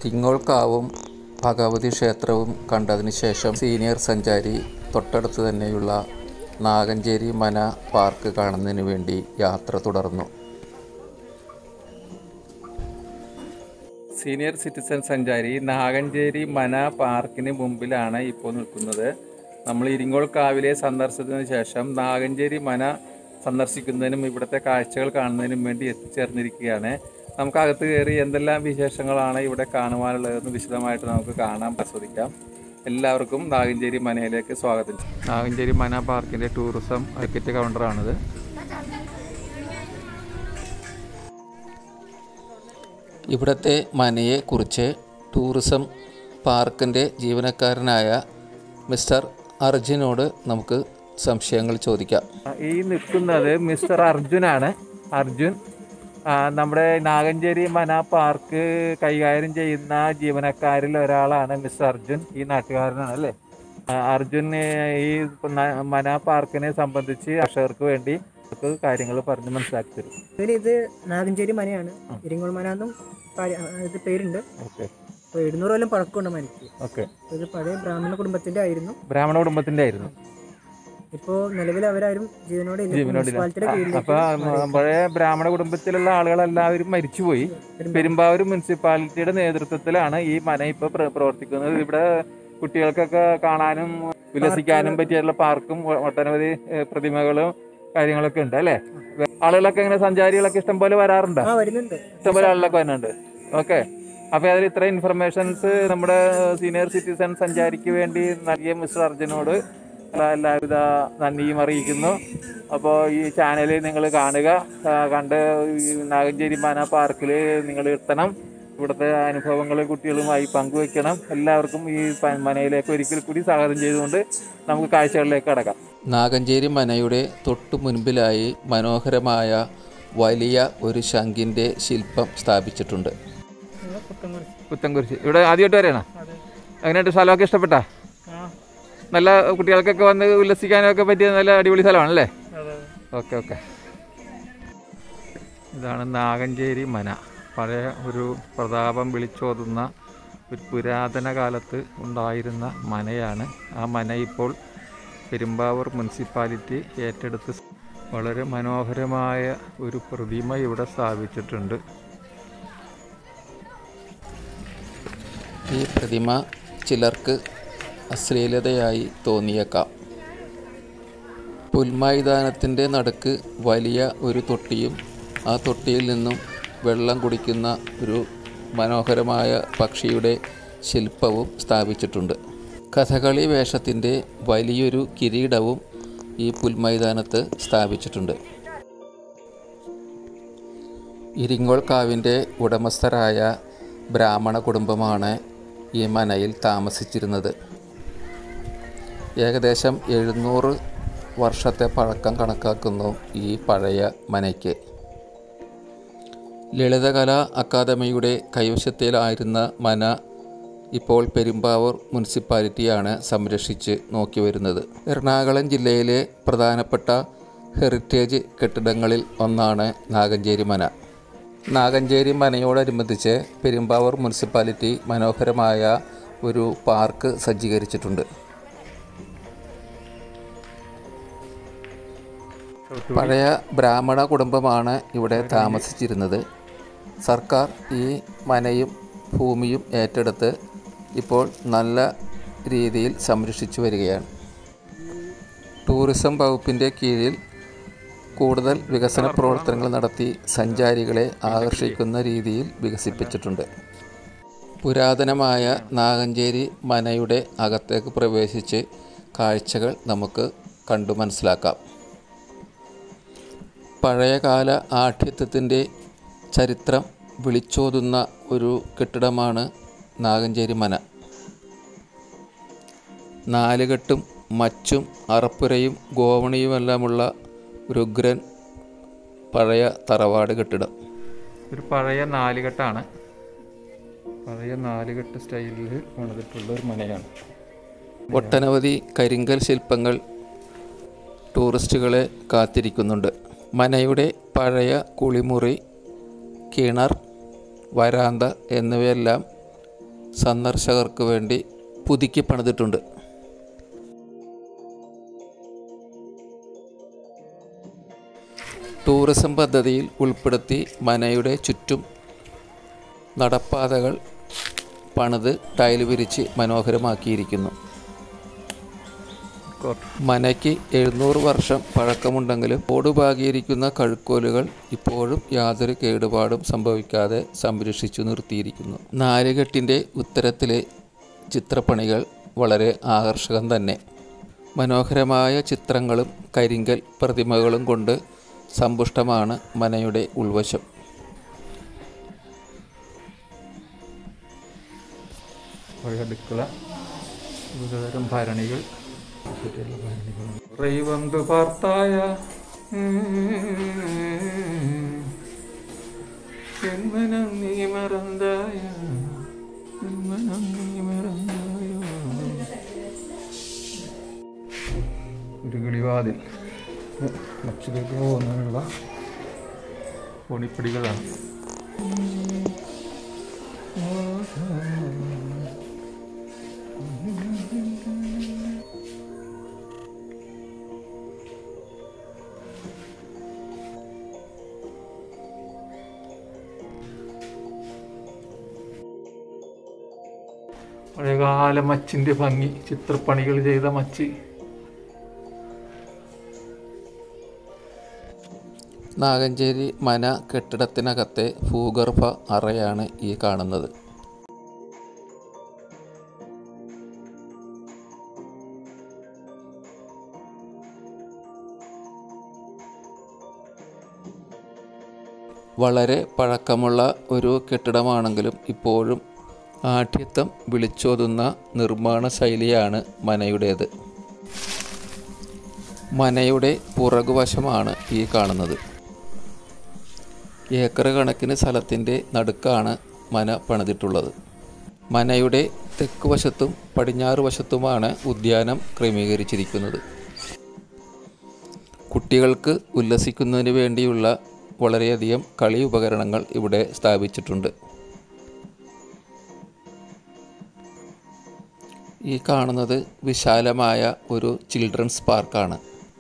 ഇരിങ്ങോൾക്കാവും ഭഗവതി ക്ഷേത്രവും കണ്ടതിന് ശേഷം സീനിയർ സഞ്ചാരി തൊട്ടടുത്ത് തന്നെയുള്ള നാഗഞ്ചേരി മന പാർക്ക് കാണുന്നതിന് വേണ്ടി യാത്ര തുടർന്നു സീനിയർ സിറ്റിസൺ സഞ്ചാരി നാഗഞ്ചേരി മന പാർക്കിന് മുമ്പിലാണ് ഇപ്പോൾ നിൽക്കുന്നത് നമ്മൾ ഇരിങ്ങോൾ കാവിലെ സന്ദർശനത്തിന് ശേഷം നാഗഞ്ചേരി മന സന്ദർശിക്കുന്നതിനും ഇവിടുത്തെ കാഴ്ചകൾ കാണുന്നതിനും വേണ്ടി എത്തിച്ചേർന്നിരിക്കുകയാണ് നമുക്ക് അകത്ത് കയറി എന്തെല്ലാം വിശേഷങ്ങളാണ് ഇവിടെ കാണുവാനുള്ളതെന്ന് വിശദമായിട്ട് നമുക്ക് കാണാം ആസ്വദിക്കാം എല്ലാവർക്കും നാഗഞ്ചേരി മനയിലേക്ക് സ്വാഗതം നാഗഞ്ചേരി മന പാർക്കിന്റെ ടൂറിസം ടിക്കറ്റ് കൗണ്ടറാണിത് ഇവിടുത്തെ മനയെക്കുറിച്ച് ടൂറിസം പാർക്കിൻ്റെ ജീവനക്കാരനായ മിസ്റ്റർ അർജുനോട് നമുക്ക് സംശയങ്ങൾ ചോദിക്കാം ഈ നിൽക്കുന്നത് മിസ്റ്റർ അർജുനാണ് അർജുൻ ആ, നമ്മുടെ നാഗഞ്ചേരി മന പാർക്ക് കൈകാര്യം ചെയ്യുന്ന ജീവനക്കാരിൽ ഒരാളാണ് മിസ്റ്റർ അർജുൻ ഈ നാട്ടുകാരനാണ് അല്ലേ ആ, അർജുൻ ഏ, ഈ ന- മന പാർക്കിനെ സംബന്ധിച്ച് കർഷകർക്ക് വേണ്ടി കാര്യങ്ങൾ പറഞ്ഞ് മനസ്സിലാക്കി തരും ഇതിൽ ഇത് നാഗഞ്ചേരി മനയാണ് ഇരിങ്ങോൾ മന എന്നും പഴയ- ആ, ഇത് പേരുണ്ട് ഓക്കെ അപ്പോൾ എഴുന്നൂറ് കൊല്ലം പഴക്കമുണ്ട് മനയ്ക്ക് ഓക്കെ ഇത് പഴയ ബ്രാഹ്മണ കുടുംബത്തിന്റെ ആയിരുന്നു ബ്രാഹ്മണ കുടുംബത്തിന്റെ ആയിരുന്നു ഇപ്പോൾ നിലവിൽ അവരാരും ജീവനോടെ ഇല്ല. ജീവനോടില്ല മുനിസിപ്പാലിറ്റിയുടെ കീഴിലേക്ക് അപ്പൊ പഴയ ബ്രാഹ്മണ കുടുംബത്തിലുള്ള ആളുകളെല്ലാവരും മരിച്ചുപോയി പെരുമ്പാവൂർ. പെരുമ്പാവൂർ മുനിസിപ്പാലിറ്റിയുടെ നേതൃത്വത്തിലാണ് ഈ മന ഇപ്പൊ പ്ര- പ്രവർത്തിക്കുന്നത് ഇവിടെ കുട്ടികൾക്കൊക്കെ കാണാനും ഉല്ലസിക്കാനും പറ്റിയുള്ള പാർക്കും ഒ- ഒട്ടനവധി ഏഹ്, പ്രതിമകളും കാര്യങ്ങളൊക്കെ ഉണ്ട് അല്ലേ ആളുകളൊക്കെ ഇങ്ങനെ സഞ്ചാരികളൊക്കെ ഇഷ്ടം പോലെ വരാറുണ്ടോ ആ വരുന്നുണ്ട് ഇഷ്ടംപോലെ ആളുകളൊക്കെ വരുന്നുണ്ട് ഓക്കെ അപ്പൊ അതിൽ ഇത്ര ഇൻഫർമേഷൻസ് നമ്മുടെ സീനിയർ സിറ്റിസൺ സഞ്ചാരിക്ക് വേണ്ടി നൽകിയ മിസ്റ്റർ അർജുനോട് ഉള്ള എല്ലാവിധ നന്ദിയും അറിയിക്കുന്നു അപ്പോൾ ഈ ചാനൽ നിങ്ങൾ കാണുക ആ, കണ്ട് ഈ നാഗഞ്ചേരി മാന പാർക്കിൽ നിങ്ങൾ എത്തണം ഇവിടുത്തെ അനുഭവങ്ങൾ കുട്ടികളുമായി പങ്കുവെക്കണം എല്ലാവർക്കും ഈ പ- മനയിലേക്ക് ഒരിക്കൽ കൂടി സ്വാഗതം ചെയ്തുകൊണ്ട് നമുക്ക് കാഴ്ചകളിലേക്ക് കടക്കാം നാഗഞ്ചേരി മനയുടെ തൊട്ടു മുൻപിലായി മനോഹരമായ വലിയ ഒരു ശംഖിൻ്റെ ശില്പം സ്ഥാപിച്ചിട്ടുണ്ട് പുത്തൻകുരിശ് ഇവിടെ ആദ്യമായിട്ട് വരെയാണോ അങ്ങനെയായിട്ട് സ്ഥലമൊക്കെ ഇഷ്ടപ്പെട്ടാ നല്ല കുട്ടികൾക്കൊക്കെ വന്ന് ഉല്ലസിക്കാനൊക്കെ പറ്റിയ നല്ല അടിപൊളി സ്ഥലമാണല്ലേ ഓക്കെ ഓക്കെ ഇതാണ് നാഗഞ്ചേരി മന പഴയ ഒരു പ്രതാപം വിളിച്ചോതുന്ന ഒരു പുരാതന കാലത്ത് ഉണ്ടായിരുന്ന മനയാണ് ആ മന ഇപ്പോൾ പെരുമ്പാവൂർ മുനിസിപ്പാലിറ്റി ഏറ്റെടുത്ത് വളരെ മനോഹരമായ ഒരു പ്രതിമ ഇവിടെ സ്ഥാപിച്ചിട്ടുണ്ട് ഈ പ്രതിമ ചിലർക്ക് അശ്ലീലതയായി തോന്നിയേക്കാം പുൽമൈതാനത്തിൻ്റെ നടുക്ക് വലിയ ഒരു തൊട്ടിയും ആ തൊട്ടിയിൽ നിന്നും വെള്ളം കുടിക്കുന്ന ഒരു മനോഹരമായ പക്ഷിയുടെ ശില്പവും സ്ഥാപിച്ചിട്ടുണ്ട് കഥകളി വേഷത്തിൻ്റെ വലിയൊരു കിരീടവും ഈ പുൽമൈതാനത്ത് സ്ഥാപിച്ചിട്ടുണ്ട് ഇരിങ്ങോൾ കാവിൻ്റെ ഉടമസ്ഥരായ ബ്രാഹ്മണ കുടുംബമാണ് ഈ മനയിൽ താമസിച്ചിരുന്നത് ഏകദേശം എഴുന്നൂറ് വർഷത്തെ പഴക്കം കണക്കാക്കുന്നു ഈ പഴയ മനയ്ക്ക് ലളിതകലാ അക്കാദമിയുടെ കൈവശത്തിലായിരുന്ന മന ഇപ്പോൾ പെരുമ്പാവൂർ മുനിസിപ്പാലിറ്റിയാണ് സംരക്ഷിച്ച് നോക്കി വരുന്നത് എറണാകുളം ജില്ലയിലെ പ്രധാനപ്പെട്ട ഹെറിറ്റേജ് കെട്ടിടങ്ങളിൽ ഒന്നാണ് നാഗഞ്ചേരി മന നാഗഞ്ചേരി മനയോടനുബന്ധിച്ച് പെരുമ്പാവൂർ മുനിസിപ്പാലിറ്റി മനോഹരമായ ഒരു പാർക്ക് സജ്ജീകരിച്ചിട്ടുണ്ട് പഴയ ബ്രാഹ്മണ കുടുംബമാണ് ഇവിടെ താമസിച്ചിരുന്നത് സർക്കാർ ഈ മനയും ഭൂമിയും ഏറ്റെടുത്ത് ഇപ്പോൾ നല്ല രീതിയിൽ സംരക്ഷിച്ചു വരികയാണ് ടൂറിസം വകുപ്പിൻ്റെ കീഴിൽ കൂടുതൽ വികസന പ്രവർത്തനങ്ങൾ നടത്തി സഞ്ചാരികളെ ആകർഷിക്കുന്ന രീതിയിൽ വികസിപ്പിച്ചിട്ടുണ്ട് പുരാതനമായ നാഗഞ്ചേരി മനയുടെ അകത്തേക്ക് പ്രവേശിച്ച് കാഴ്ചകൾ നമുക്ക് കണ്ടു മനസ്സിലാക്കാം പഴയകാല ആഠ്യത്വത്തിൻ്റെ ചരിത്രം വിളിച്ചോതുന്ന ഒരു കെട്ടിടമാണ് നാഗഞ്ചേരി മന നാലുകെട്ടും മച്ചും അറപ്പുരയും ഗോവണിയുമെല്ലാമുള്ള ഒരു ഉഗ്രൻ പഴയ തറവാട് കെട്ടിടം ഒരു പഴയ നാലുകെട്ടാണ് പഴയ നാലുകെട്ട് സ്റ്റൈലിൽ പണിതിട്ടുള്ള ഒരു മനയാണ് ഒട്ടനവധി കരിങ്കൽ ശില്പങ്ങൾ ടൂറിസ്റ്റുകളെ കാത്തിരിക്കുന്നുണ്ട് മനയുടെ പഴയ കുളിമുറി കിണർ വരാന്ത എന്നിവയെല്ലാം സന്ദർശകർക്ക് വേണ്ടി പുതുക്കി പണിതിട്ടുണ്ട് ടൂറിസം പദ്ധതിയിൽ ഉൾപ്പെടുത്തി മനയുടെ ചുറ്റും നടപ്പാതകൾ പണിത് ടൈൽ വിരിച്ച് മനോഹരമാക്കിയിരിക്കുന്നു മനയ്ക്ക് എഴുന്നൂറ് വർഷം പഴക്കമുണ്ടെങ്കിലും ഓടുപാകിയിരിക്കുന്ന കഴുക്കോലുകൾ ഇപ്പോഴും യാതൊരു കേടുപാടും സംഭവിക്കാതെ സംരക്ഷിച്ചു നിർത്തിയിരിക്കുന്നു നാലുകെട്ടിൻ്റെ ഉത്തരത്തിലെ ചിത്രപ്പണികൾ വളരെ ആകർഷകം തന്നെ മനോഹരമായ ചിത്രങ്ങളും കരിങ്കൽ പ്രതിമകളും കൊണ്ട് സമ്പുഷ്ടമാണ് മനയുടെ ഉൾവശം അടുക്കള വിവിധതരം ഭരണികൾ റൈവന്ത് പാർത്തായ എന്മനം നീ മറந்தாയ എന്മനം നീ മറந்தாയോ ഒരു കിളിവാതിൽ ഭക്ഷ്യത്തിലേക്ക് പോകുന്നതിനുള്ള പൊണിപ്പടികളാണ് പഴയകാല മച്ചിന്റെ ഭംഗി ചിത്രപ്പണികൾ ചെയ്ത മച്ചി നാഗഞ്ചേരി മന കെട്ടിടത്തിനകത്തെ ഭൂഗർഭ അറയാണ് ഈ കാണുന്നത് വളരെ പഴക്കമുള്ള ഒരു കെട്ടിടമാണെങ്കിലും ഇപ്പോഴും ആഠ്യത്വം വിളിച്ചോതുന്ന നിർമ്മാണ ശൈലിയാണ് മനയുടേത് മനയുടെ പുറകുവശമാണ് ഈ കാണുന്നത് ഏക്കർ കണക്കിന് സ്ഥലത്തിൻ്റെ നടുക്കാണ് മന പണിതിട്ടുള്ളത് മനയുടെ തെക്ക് വശത്തും പടിഞ്ഞാറ് വശത്തുമാണ് ഉദ്യാനം ക്രമീകരിച്ചിരിക്കുന്നത് കുട്ടികൾക്ക് ഉല്ലസിക്കുന്നതിന് വേണ്ടിയുള്ള വളരെയധികം കളി ഉപകരണങ്ങൾ ഇവിടെ സ്ഥാപിച്ചിട്ടുണ്ട് ഈ കാണുന്നത് വിശാലമായ ഒരു ചിൽഡ്രൻസ് പാർക്കാണ്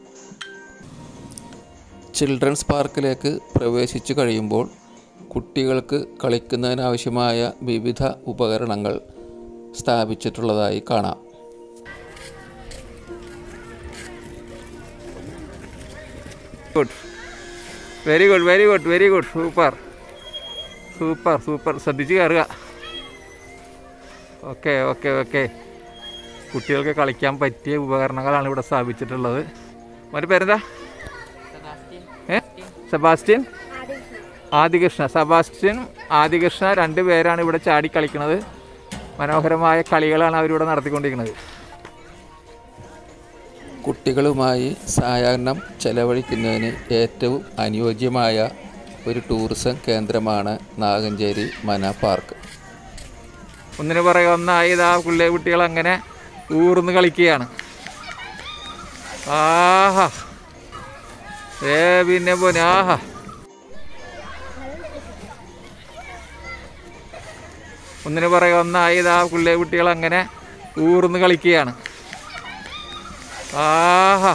ചിൽഡ്രൻസ് പാർക്കിലേക്ക് പ്രവേശിച്ചു കഴിയുമ്പോൾ കുട്ടികൾക്ക് കളിക്കുന്നതിനാവശ്യമായ വിവിധ ഉപകരണങ്ങൾ സ്ഥാപിച്ചിട്ടുള്ളതായി കാണാം good very good very good very good super super super ശ്രദ്ധിച്ച് കയറുക ഓക്കെ ഓക്കെ ഓക്കെ കുട്ടികൾക്ക് കളിക്കാൻ പറ്റിയ ഉപകരണങ്ങളാണ് ഇവിടെ സ്ഥാപിച്ചിട്ടുള്ളത് മറ്റു പേരെന്താ ഏ സെബാസ്റ്റ്യൻ ആദികൃഷ്ണ സെബാസ്റ്റ്യൻ ആദികൃഷ്ണ രണ്ട് പേരാണ് ഇവിടെ ചാടി കളിക്കുന്നത് മനോഹരമായ കളികളാണ് അവരിവിടെ നടത്തിക്കൊണ്ടിരിക്കുന്നത് കുട്ടികളുമായി സായാഹ്നം ചെലവഴിക്കുന്നതിന് ഏറ്റവും അനുയോജ്യമായ ഒരു ടൂറിസം കേന്ദ്രമാണ് നാഗഞ്ചേരി മന പാർക്ക് ഒന്നിനു പുറകെ ഒന്നായി ഇതാ പിള്ളേ കുട്ടികൾ അങ്ങനെ ഊർന്ന് കളിക്കുകയാണ് ആഹാ ഏ പിന്നെ പോനെ ആഹാ ഒന്നിനു പുറകെ ഒന്നായി ഇതാ പിള്ളേ കുട്ടികൾ അങ്ങനെ ഊർന്ന് കളിക്കുകയാണ് ആഹാ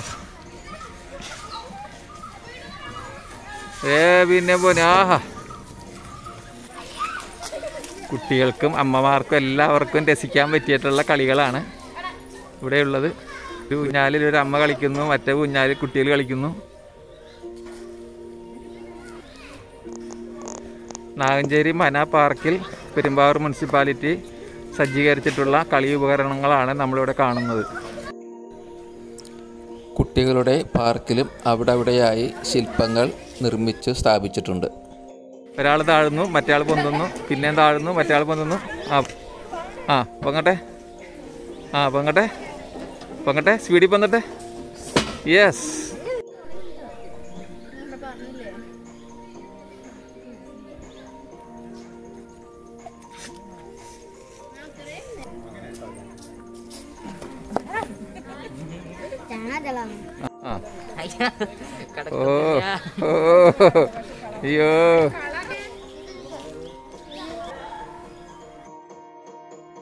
ഏ പിന്നെ പോനെ ആഹാ കുട്ടികൾക്കും അമ്മമാർക്കും എല്ലാവർക്കും രസിക്കാൻ പറ്റിയിട്ടുള്ള കളികളാണ് ഇവിടെയുള്ളത് ഒരു ഊഞ്ഞാലിൽ ഒരു അമ്മ കളിക്കുന്നു മറ്റേ ഊഞ്ഞാലിൽ കുട്ടികൾ കളിക്കുന്നു നാഗഞ്ചേരി മന പാർക്കിൽ പെരുമ്പാവൂർ മുനിസിപ്പാലിറ്റി സജ്ജീകരിച്ചിട്ടുള്ള കളി ഉപകരണങ്ങളാണ് നമ്മളിവിടെ കാണുന്നത് കുട്ടികളുടെ പാർക്കിലും അവിടെ അവിടെയായി ശില്പങ്ങൾ നിർമ്മിച്ചു സ്ഥാപിച്ചിട്ടുണ്ട് ഒരാൾ താഴുന്നു മറ്റേ പൊന്തുന്നു പിന്നെയും താഴുന്നു മറ്റേ പൊന്തുന്നു ആ ആ പൊങ്ങട്ടെ ആ പൊങ്ങട്ടെ പൊങ്ങട്ടെ സ്പീഡിൽ പൊന്നട്ടെ യെസ് Jangan dalam. ആ ഓ ഓ അയ്യോ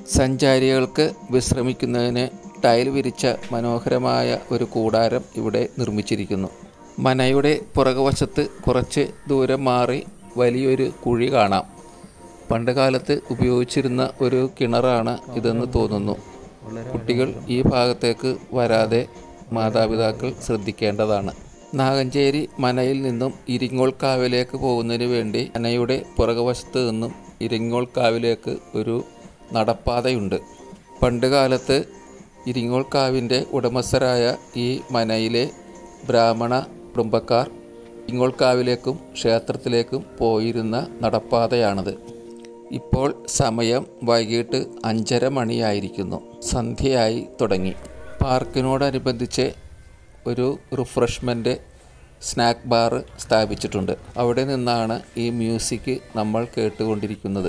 സഞ്ചാരികൾക്ക് വിശ്രമിക്കുന്നതിന് ടൈൽ വിരിച്ച മനോഹരമായ ഒരു കൂടാരം ഇവിടെ നിർമ്മിച്ചിരിക്കുന്നു മനയുടെ പുറകുവശത്ത് കുറച്ച് ദൂരം മാറി വലിയൊരു കുഴി കാണാം പണ്ട് കാലത്ത് ഉപയോഗിച്ചിരുന്ന ഒരു കിണറാണ് ഇതെന്ന് തോന്നുന്നു കുട്ടികൾ ഈ ഭാഗത്തേക്ക് വരാതെ മാതാപിതാക്കൾ ശ്രദ്ധിക്കേണ്ടതാണ് നാഗഞ്ചേരി മനയിൽ നിന്നും ഇരിങ്ങോൾ കാവിലേക്ക് പോകുന്നതിന് വേണ്ടി മനയുടെ പുറകുവശത്ത് നിന്നും ഇരിങ്ങോൾ കാവിലേക്ക് ഒരു നടപ്പാതയുണ്ട് പണ്ട് കാലത്ത് ഇരിങ്ങോൾ കാവിൻ്റെ ഉടമസ്ഥരായ ഈ മനയിലെ ബ്രാഹ്മണ കുടുംബക്കാർ ഇരിങ്ങോൾ കാവിലേക്കും ക്ഷേത്രത്തിലേക്കും പോയിരുന്ന നടപ്പാതയാണത് ഇപ്പോൾ സമയം വൈകിട്ട് അഞ്ചര മണിയായിരിക്കുന്നു സന്ധ്യയായി തുടങ്ങി പാർക്കിനോടനുബന്ധിച്ച് ഒരു റിഫ്രഷ്മെൻറ്റ് സ്നാക്ക് ബാർ സ്ഥാപിച്ചിട്ടുണ്ട് അവിടെ നിന്നാണ് ഈ മ്യൂസിക് നമ്മൾ കേട്ടുകൊണ്ടിരിക്കുന്നത്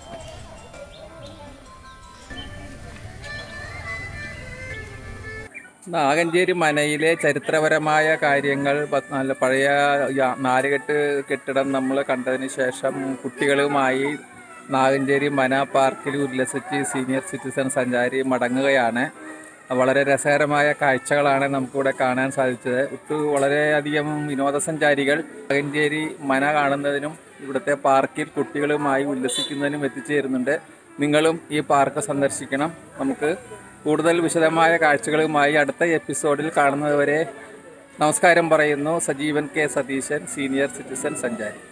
നാഗഞ്ചേരി മനയിലെ ചരിത്രപരമായ കാര്യങ്ങൾ പ- നല്ല പഴയ യ- നാലുകെട്ട് കെട്ടിടം നമ്മൾ കണ്ടതിന് ശേഷം കുട്ടികളുമായി നാഗഞ്ചേരി മന പാർക്കിൽ ഉല്ലസിച്ച് സീനിയർ സിറ്റിസൺ സഞ്ചാരി മടങ്ങുകയാണ് വളരെ രസകരമായ കാഴ്ചകളാണ് നമുക്കിവിടെ കാണാൻ സാധിച്ചത് ഒട്ടു വളരെയധികം വിനോദസഞ്ചാരികൾ നാഗഞ്ചേരി മന കാണുന്നതിനും ഇവിടുത്തെ പാർക്കിൽ കുട്ടികളുമായി ഉല്ലസിക്കുന്നതിനും എത്തിച്ചേരുന്നുണ്ട് നിങ്ങളും ഈ പാർക്ക് സന്ദർശിക്കണം നമുക്ക് കൂടുതൽ വിശദമായ കാഴ്ചകളുമായി അടുത്ത എപ്പിസോഡിൽ കാണുന്നതുവരെ നമസ്കാരം പറയുന്നു Sajeevan K Satheesan senior citizen സഞ്ചാരി